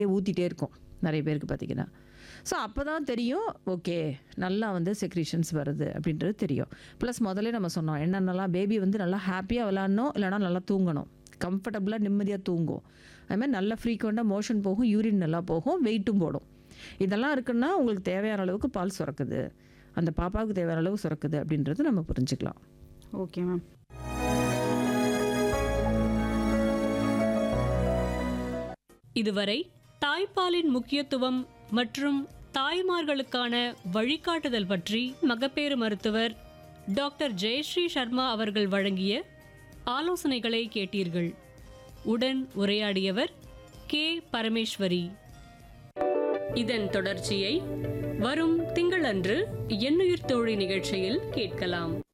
ஊற்றிட்டே இருக்கும் நிறைய பேருக்கு பார்த்தீங்கன்னா ஸோ அப்போ தான் தெரியும் ஓகே நல்லா வந்து செக்ரீஷன்ஸ் வருது அப்படின்றது தெரியும் ப்ளஸ் முதல்ல நம்ம சொன்னோம் என்னென்னலாம் பேபி வந்து நல்லா ஹாப்பியாக விளாட்ணும் இல்லைனா நல்லா தூங்கணும் கம்ஃபர்டபுளாக நிம்மதியாக தூங்கும் அதுமாதிரி நல்லா ஃப்ரீக்வெண்ட்டாக மோஷன் போகும் யூரின் நல்லா போகும் வெயிட்டும் போடும் இதெல்லாம் இருக்குன்னா உங்களுக்கு தேவையான அளவுக்கு பால் சுரக்குது அந்த பாப்பாவுக்கு தேவையான அளவு சுரக்குது அப்படின்றது நம்ம புரிஞ்சுக்கலாம் ஓகே மேம் இதுவரை தாய்ப்பாலின் முக்கியத்துவம் மற்றும் தாய்மார்களுக்கான வழிகாட்டுதல் பற்றி மகப்பேறு மருத்துவர் டாக்டர் ஜெயஸ்ரீ சர்மா அவர்கள் வழங்கிய ஆலோசனைகளை கேட்டீர்கள் உடன் உரையாடியவர் கே பரமேஸ்வரி இதன் தொடர்ச்சியை வரும் திங்களன்று எண்ணுயிர் தோழி நிகழ்ச்சியில் கேட்கலாம்